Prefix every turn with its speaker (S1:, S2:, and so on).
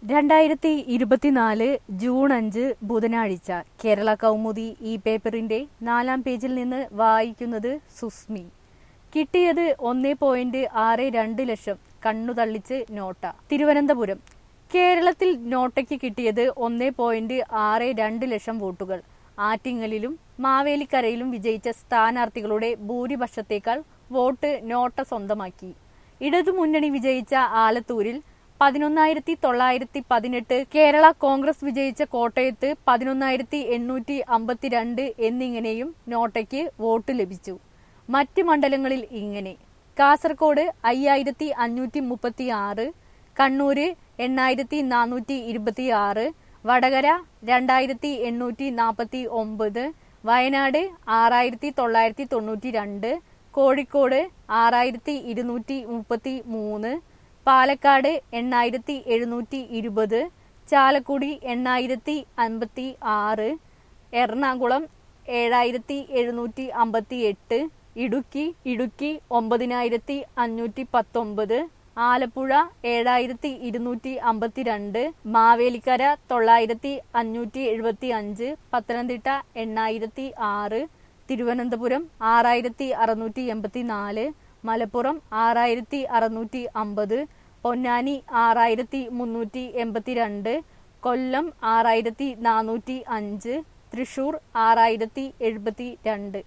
S1: രണ്ടായിരത്തി ഇരുപത്തിനാല് ജൂൺ അഞ്ച് ബുധനാഴ്ച കേരള കൗമുദി ഈ പേപ്പറിന്റെ നാലാം പേജിൽ നിന്ന് വായിക്കുന്നത് സുസ്മി കിട്ടിയത് ഒന്നേ പോയിന്റ് ആറ് രണ്ട് ലക്ഷം കണ്ണു തള്ളിച്ച് നോട്ട തിരുവനന്തപുരം കേരളത്തിൽ നോട്ടയ്ക്ക് കിട്ടിയത് ഒന്നേ പോയിന്റ് ആറ് രണ്ട് ലക്ഷം വോട്ടുകൾ ആറ്റിങ്ങലിലും മാവേലിക്കരയിലും വിജയിച്ച സ്ഥാനാർത്ഥികളുടെ ഭൂരിപക്ഷത്തേക്കാൾ വോട്ട് നോട്ട സ്വന്തമാക്കി ഇടതുമുന്നണി വിജയിച്ച ആലത്തൂരിൽ പതിനൊന്നായിരത്തി തൊള്ളായിരത്തി പതിനെട്ട് കേരള കോൺഗ്രസ് വിജയിച്ച കോട്ടയത്ത് പതിനൊന്നായിരത്തി എണ്ണൂറ്റി അമ്പത്തിരണ്ട് എന്നിങ്ങനെയും നോട്ടയ്ക്ക് വോട്ട് ലഭിച്ചു മറ്റ് മണ്ഡലങ്ങളിൽ ഇങ്ങനെ കാസർഗോഡ് അയ്യായിരത്തി അഞ്ഞൂറ്റി മുപ്പത്തി ആറ് കണ്ണൂര് എണ്ണായിരത്തി നാനൂറ്റി ഇരുപത്തി ആറ് വടകര രണ്ടായിരത്തി എണ്ണൂറ്റി നാൽപ്പത്തി ഒമ്പത് വയനാട് ആറായിരത്തി തൊള്ളായിരത്തി തൊണ്ണൂറ്റി രണ്ട് കോഴിക്കോട് ആറായിരത്തി ഇരുന്നൂറ്റി മുപ്പത്തി മൂന്ന് പാലക്കാട് എണ്ണായിരത്തി എഴുന്നൂറ്റി ഇരുപത് ചാലക്കുടി എണ്ണായിരത്തി അൻപത്തി ആറ് എറണാകുളം ഏഴായിരത്തി എഴുന്നൂറ്റി അമ്പത്തി എട്ട് ഇടുക്കി ഇടുക്കി ഒമ്പതിനായിരത്തി അഞ്ഞൂറ്റി പത്തൊമ്പത് ആലപ്പുഴ ഏഴായിരത്തി ഇരുന്നൂറ്റി അമ്പത്തിരണ്ട് മാവേലിക്കര തൊള്ളായിരത്തി അഞ്ഞൂറ്റി എഴുപത്തി അഞ്ച് പത്തനംതിട്ട എണ്ണായിരത്തി ആറ് തിരുവനന്തപുരം ആറായിരത്തി അറുന്നൂറ്റി എൺപത്തി നാല് മലപ്പുറം ആറായിരത്തി അറുന്നൂറ്റി അമ്പത് പൊന്നാനി ആറായിരത്തി മുന്നൂറ്റി എൺപത്തിരണ്ട് കൊല്ലം ആറായിരത്തി നാനൂറ്റി അഞ്ച് തൃശൂർ ആറായിരത്തി എഴുപത്തി രണ്ട്